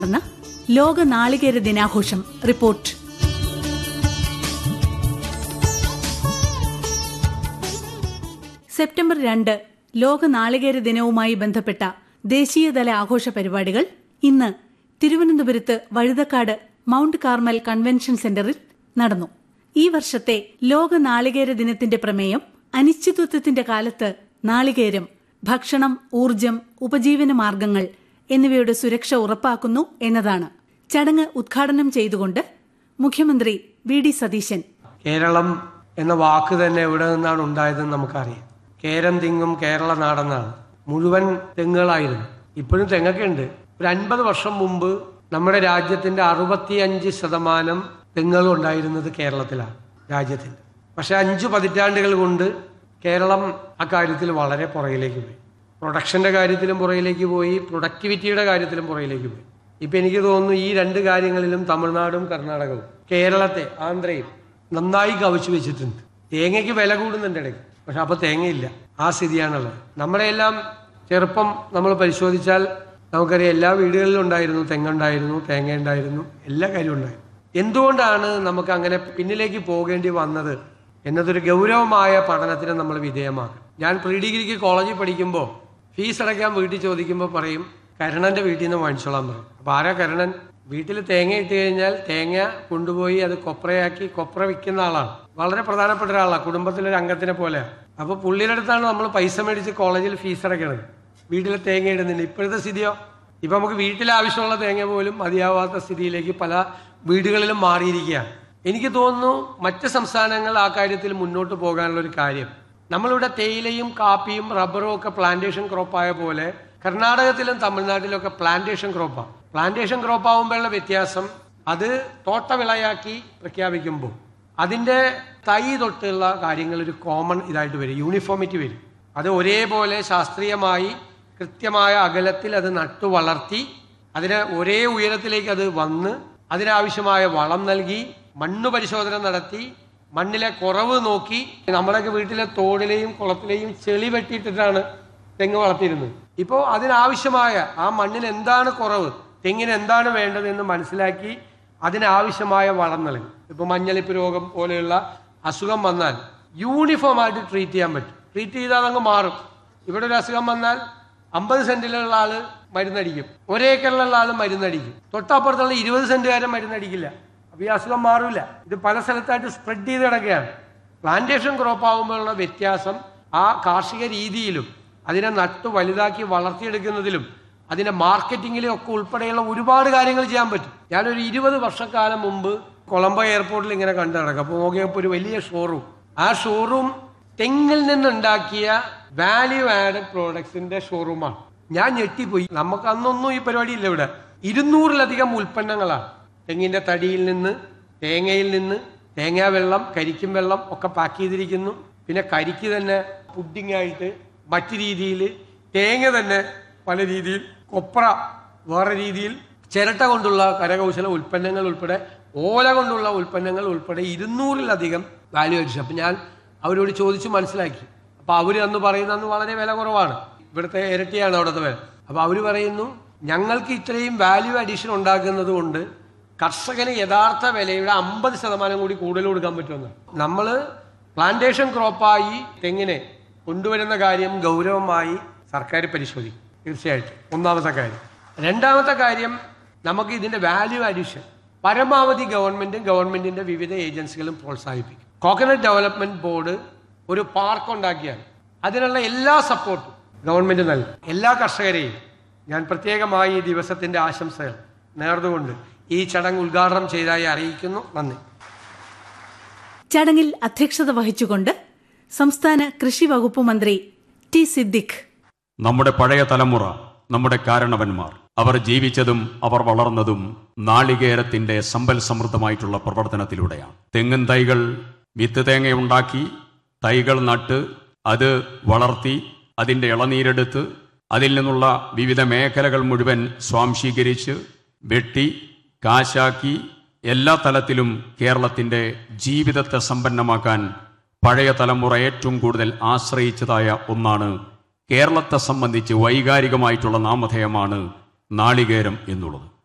നടന്ന ലോക നാളികേര ദിനാഘോഷം റിപ്പോർട്ട് സെപ്റ്റംബർ രണ്ട് ലോക നാളികേര ദിനവുമായി ബന്ധപ്പെട്ട ദേശീയതല ആഘോഷ പരിപാടികൾ ഇന്ന് തിരുവനന്തപുരത്ത് വഴുതക്കാട് മൌണ്ട് കാർമൽ കൺവെൻഷൻ സെന്ററിൽ നടന്നു ഈ വർഷത്തെ ലോക നാളികേര ദിനത്തിന്റെ പ്രമേയം അനിശ്ചിതത്വത്തിന്റെ കാലത്ത് നാളികേരം ഭക്ഷണം ഊർജം ഉപജീവന മാർഗങ്ങൾ എന്നിവയുടെ സുരക്ഷ ഉറപ്പാക്കുന്നു എന്നതാണ് ചടങ്ങ് ഉദ്ഘാടനം ചെയ്തുകൊണ്ട് മുഖ്യമന്ത്രി വി ഡി സതീശൻ കേരളം എന്ന വാക്ക് തന്നെ എവിടെ നിന്നാണ് ഉണ്ടായതെന്ന് നമുക്കറിയാം കേരം തിങ്ങും കേരള നാടെന്നാണ് മുഴുവൻ തെങ്ങുകളായിരുന്നു ഇപ്പോഴും തെങ്ങൊക്കെ ഉണ്ട് ഒരു അൻപത് വർഷം മുമ്പ് നമ്മുടെ രാജ്യത്തിന്റെ അറുപത്തിയഞ്ച് ശതമാനം തെങ്ങുകൾ ഉണ്ടായിരുന്നത് കേരളത്തിലാണ് രാജ്യത്തിന്റെ പക്ഷെ അഞ്ചു പതിറ്റാണ്ടുകൾ കൊണ്ട് കേരളം അക്കാര്യത്തിൽ വളരെ പുറകിലേക്ക് പോയി പ്രൊഡക്ഷന്റെ കാര്യത്തിലും പുറകിലേക്ക് പോയി പ്രൊഡക്ടിവിറ്റിയുടെ കാര്യത്തിലും പുറകിലേക്ക് പോയി ഇപ്പൊ എനിക്ക് തോന്നുന്നു ഈ രണ്ട് കാര്യങ്ങളിലും തമിഴ്നാടും കർണാടകവും കേരളത്തെ ആന്ധ്രയും നന്നായി കവച്ചു വെച്ചിട്ടുണ്ട് തേങ്ങയ്ക്ക് വില കൂടുന്നുണ്ട് ഇടയ്ക്ക് പക്ഷെ അപ്പൊ തേങ്ങയില്ല ആ സ്ഥിതിയാണുള്ളത് നമ്മുടെ എല്ലാം ചെറുപ്പം നമ്മൾ പരിശോധിച്ചാൽ നമുക്കറിയാം എല്ലാ വീടുകളിലും ഉണ്ടായിരുന്നു തെങ്ങുണ്ടായിരുന്നു തേങ്ങ ഉണ്ടായിരുന്നു എല്ലാ കാര്യവും ഉണ്ടായിരുന്നു എന്തുകൊണ്ടാണ് നമുക്ക് അങ്ങനെ പിന്നിലേക്ക് പോകേണ്ടി വന്നത് എന്നതൊരു ഗൗരവമായ പഠനത്തിന് നമ്മൾ വിധേയമാക്കണം ഞാൻ പ്രീ ഡിഗ്രിക്ക് കോളേജിൽ പഠിക്കുമ്പോൾ ഫീസ് അടയ്ക്കാൻ വീട്ടിൽ ചോദിക്കുമ്പോൾ പറയും കരണന്റെ വീട്ടിൽ നിന്ന് വാങ്ങിച്ചോളാൻ പറയും അപ്പൊ ആരാ കരണൻ വീട്ടിൽ തേങ്ങ ഇട്ട് കഴിഞ്ഞാൽ തേങ്ങ കൊണ്ടുപോയി അത് കൊപ്രയാക്കി കൊപ്ര വിൽക്കുന്ന ആളാണ് വളരെ പ്രധാനപ്പെട്ട ഒരാളാണ് കുടുംബത്തിലൊരു അംഗത്തിനെ പോലെയാണ് അപ്പൊ പുള്ളിയുടെ അടുത്താണ് നമ്മൾ പൈസ മേടിച്ച് കോളേജിൽ ഫീസ് അടയ്ക്കണത് വീട്ടിൽ തേങ്ങ ഇടുന്നില്ല ഇപ്പോഴത്തെ സ്ഥിതിയോ ഇപ്പൊ നമുക്ക് വീട്ടിൽ ആവശ്യമുള്ള തേങ്ങ പോലും മതിയാവാത്ത സ്ഥിതിയിലേക്ക് പല വീടുകളിലും മാറിയിരിക്കുകയാണ് എനിക്ക് തോന്നുന്നു മറ്റ് സംസ്ഥാനങ്ങൾ ആ കാര്യത്തിൽ മുന്നോട്ട് പോകാനുള്ള ഒരു കാര്യം നമ്മളിവിടെ തേയിലയും കാപ്പിയും റബ്ബറും ഒക്കെ പ്ലാന്റേഷൻ ക്രോപ്പായ പോലെ കർണാടകത്തിലും തമിഴ്നാട്ടിലും ഒക്കെ പ്ലാന്റേഷൻ ക്രോപ്പാണ് പ്ലാന്റേഷൻ ക്രോപ്പ് ആകുമ്പോഴുള്ള വ്യത്യാസം അത് തോട്ടവിളയാക്കി പ്രഖ്യാപിക്കുമ്പോൾ അതിന്റെ തൈ തൊട്ടുള്ള കാര്യങ്ങൾ ഒരു കോമൺ ഇതായിട്ട് വരും യൂണിഫോമിറ്റി വരും അത് ഒരേപോലെ ശാസ്ത്രീയമായി കൃത്യമായ അകലത്തിൽ അത് നട്ടു വളർത്തി അതിന് ഒരേ ഉയരത്തിലേക്ക് അത് വന്ന് അതിനാവശ്യമായ വളം നൽകി മണ്ണ് പരിശോധന നടത്തി മണ്ണിലെ കുറവ് നോക്കി നമ്മുടെയൊക്കെ വീട്ടിലെ തോടിലെയും കുളത്തിലെയും ചെളി വെട്ടിയിട്ടിട്ടാണ് തെങ്ങ് വളർത്തിയിരുന്നത് ഇപ്പോൾ അതിനാവശ്യമായ ആ മണ്ണിന് എന്താണ് കുറവ് തെങ്ങിന് എന്താണ് വേണ്ടത് എന്ന് മനസ്സിലാക്കി അതിനാവശ്യമായ വളം നൽകും ഇപ്പൊ മഞ്ഞളിപ്പ് രോഗം പോലെയുള്ള അസുഖം വന്നാൽ യൂണിഫോം ആയിട്ട് ട്രീറ്റ് ചെയ്യാൻ പറ്റും ട്രീറ്റ് ചെയ്താൽ അതങ്ങ് മാറും ഇവിടെ ഒരു അസുഖം വന്നാൽ അമ്പത് സെന്റിലുള്ള ആള് മരുന്നടിക്കും ഒരേക്കറിലുള്ള ആള് മരുന്നടിക്കും തൊട്ടപ്പുറത്തുള്ള ഇരുപത് സെന്റുകാരൻ മരുന്നടിക്കില്ല അപ്പൊ ഈ അസുഖം മാറില്ല ഇത് പല സ്ഥലത്തായിട്ട് സ്പ്രെഡ് ചെയ്ത് കിടക്കുകയാണ് പ്ലാന്റേഷൻ ക്രോപ്പ് ആകുമ്പോഴുള്ള വ്യത്യാസം ആ കാർഷിക രീതിയിലും അതിനെ നട്ടു വലുതാക്കി വളർത്തിയെടുക്കുന്നതിലും അതിന്റെ മാർക്കറ്റിങ്ങിലും ഒക്കെ ഉൾപ്പെടെയുള്ള ഒരുപാട് കാര്യങ്ങൾ ചെയ്യാൻ പറ്റും ഞാനൊരു ഇരുപത് വർഷക്കാലം മുമ്പ് കൊളംബോ എയർപോർട്ടിൽ ഇങ്ങനെ കണ്ടു നടക്കും അപ്പോൾ നോക്കിയപ്പോൾ ഒരു വലിയ ഷോറൂം ആ ഷോറൂം തെങ്ങിൽ നിന്നുണ്ടാക്കിയ വാല്യൂ ആഡഡ് പ്രോഡക്ട്സിന്റെ ഷോറൂമാണ് ഞാൻ ഞെട്ടിപ്പോയി നമുക്ക് അന്നൊന്നും ഈ പരിപാടി ഇല്ല ഇവിടെ ഇരുന്നൂറിലധികം ഉൽപ്പന്നങ്ങളാണ് തെങ്ങിന്റെ തടിയിൽ നിന്ന് തേങ്ങയിൽ നിന്ന് തേങ്ങാ വെള്ളം കരിക്കും വെള്ളം ഒക്കെ പാക്ക് ചെയ്തിരിക്കുന്നു പിന്നെ കരിക്ക് തന്നെ പുഡിംഗ് ആയിട്ട് മറ്റു രീതിയിൽ തേങ്ങ തന്നെ പല രീതിയിൽ കൊപ്ര വേറെ രീതിയിൽ ചിരട്ട കൊണ്ടുള്ള കരകൗശല ഉൽപ്പന്നങ്ങൾ ഉൾപ്പെടെ ഓല കൊണ്ടുള്ള ഉൽപ്പന്നങ്ങൾ ഉൾപ്പെടെ ഇരുന്നൂറിലധികം വാല്യൂ അഡീഷൻ അപ്പം ഞാൻ അവരോട് ചോദിച്ചു മനസ്സിലാക്കി അപ്പോൾ അവർ അന്ന് പറയുന്ന അന്ന് വളരെ വില കുറവാണ് ഇവിടുത്തെ ഇരട്ടിയാണ് അവിടുത്തെ വില അപ്പോൾ അവർ പറയുന്നു ഞങ്ങൾക്ക് ഇത്രയും വാല്യൂ അഡീഷൻ ഉണ്ടാക്കുന്നത് കൊണ്ട് കർഷകന് യഥാർത്ഥ വിലയുടെ അമ്പത് ശതമാനം കൂടി കൂടുതൽ കൊടുക്കാൻ പറ്റുമെന്ന് നമ്മൾ പ്ലാന്റേഷൻ ക്രോപ്പായി തെങ്ങിനെ കൊണ്ടുവരുന്ന കാര്യം ഗൗരവമായി സർക്കാർ പരിശോധിക്കും തീർച്ചയായിട്ടും ഒന്നാമത്തെ കാര്യം രണ്ടാമത്തെ കാര്യം നമുക്ക് ഇതിന്റെ വാല്യൂ അഡീഷൻ പരമാവധി ഗവൺമെന്റും ഗവൺമെന്റിന്റെ വിവിധ ഏജൻസികളും പ്രോത്സാഹിപ്പിക്കും കോക്കനട്ട് ഡെവലപ്മെന്റ് ബോർഡ് ഒരു പാർക്ക് ഉണ്ടാക്കിയാൽ അതിനുള്ള എല്ലാ സപ്പോർട്ടും ഗവൺമെന്റ് നൽകും എല്ലാ കർഷകരെയും ഞാൻ പ്രത്യേകമായി ഈ ദിവസത്തിന്റെ ആശംസകൾ നേർന്നുകൊണ്ട് ഈ ചടങ്ങ് ഉദ്ഘാടനം ചെയ്തതായി അറിയിക്കുന്നു നന്ദി ചടങ്ങിൽ അധ്യക്ഷത വഹിച്ചുകൊണ്ട് സംസ്ഥാന കൃഷി വകുപ്പ് മന്ത്രി ടി സിദ്ദിഖ് നമ്മുടെ പഴയ തലമുറ നമ്മുടെ കാരണവന്മാർ അവർ ജീവിച്ചതും അവർ വളർന്നതും നാളികേരത്തിന്റെ സമ്പൽ സമൃദ്ധമായിട്ടുള്ള പ്രവർത്തനത്തിലൂടെയാണ് തെങ്ങിൻ തൈകൾ വിത്ത് തേങ്ങയുണ്ടാക്കി തൈകൾ നട്ട് അത് വളർത്തി അതിൻ്റെ ഇളനീരെടുത്ത് അതിൽ നിന്നുള്ള വിവിധ മേഖലകൾ മുഴുവൻ സ്വാംശീകരിച്ച് വെട്ടി കാശാക്കി എല്ലാ തലത്തിലും കേരളത്തിൻ്റെ ജീവിതത്തെ സമ്പന്നമാക്കാൻ പഴയ തലമുറ ഏറ്റവും കൂടുതൽ ആശ്രയിച്ചതായ ഒന്നാണ് കേരളത്തെ സംബന്ധിച്ച് വൈകാരികമായിട്ടുള്ള നാമധേയമാണ് നാളികേരം എന്നുള്ളത്